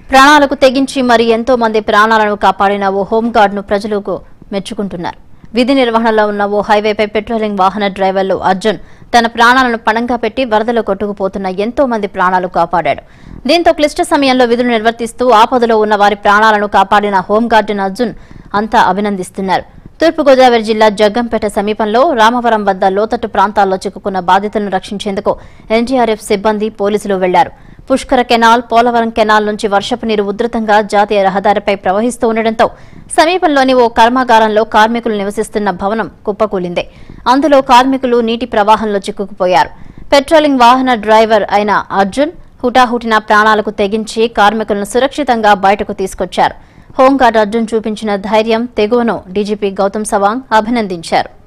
ప్రాణాలకు తెగించి మరి ఎంతో మంది ప్రాణాలను కాపాడిన ఓ హోంగార్డ్ ను ప్రజలకు మెచ్చుకుంటున్నారు విధి నిర్వహణలో ఉన్న ఓ హైవేపై పెట్రోలింగ్ వాహన డ్రైవర్లు అర్జున్ తన ప్రాణాలను పణంగా పెట్టి వరదలో కొట్టుకుపోతున్న ఎంతో మంది ప్రాణాలు కాపాడాడు దీంతో క్లిష్ట సమయంలో విధులు నిర్వర్తిస్తూ ఆపదలో ఉన్న వారి ప్రాణాలను కాపాడిన హోంగార్డును అర్జున్ అంతా అభినందిస్తున్నారు తూర్పుగోదావరి జిల్లా జగ్గంపేట సమీపంలో రామవరం వద్ద లోతట్టు ప్రాంతాల్లో చిక్కుకున్న బాధితులను రక్షించేందుకు ఎన్డీఆర్ఎఫ్ సిబ్బంది పోలీసులు వెళ్లారు పుష్కర కెనాల్ పోలవరం కెనాల్ నుంచి వర్షపు నీరు ఉధృతంగా జాతీయ రహదారిపై ప్రవహిస్తూ ఉండడంతో సమీపంలోని ఓ కర్మాగారంలో కార్మికులు నివసిస్తున్న భవనం కుప్పకూలింది అందులో కార్మికులు నీటి ప్రవాహంలో చిక్కుకుపోయారు పెట్రోలింగ్ వాహన డ్రైవర్ అయిన అర్జున్ హుటాహుటిన ప్రాణాలకు తెగించి కార్మికులను సురక్షితంగా బయటకు తీసుకొచ్చారు హోంగార్డ్ అర్జున్ చూపించిన ధైర్యం తెగువను డీజీపీ గౌతమ్ సవాంగ్ అభినందించారు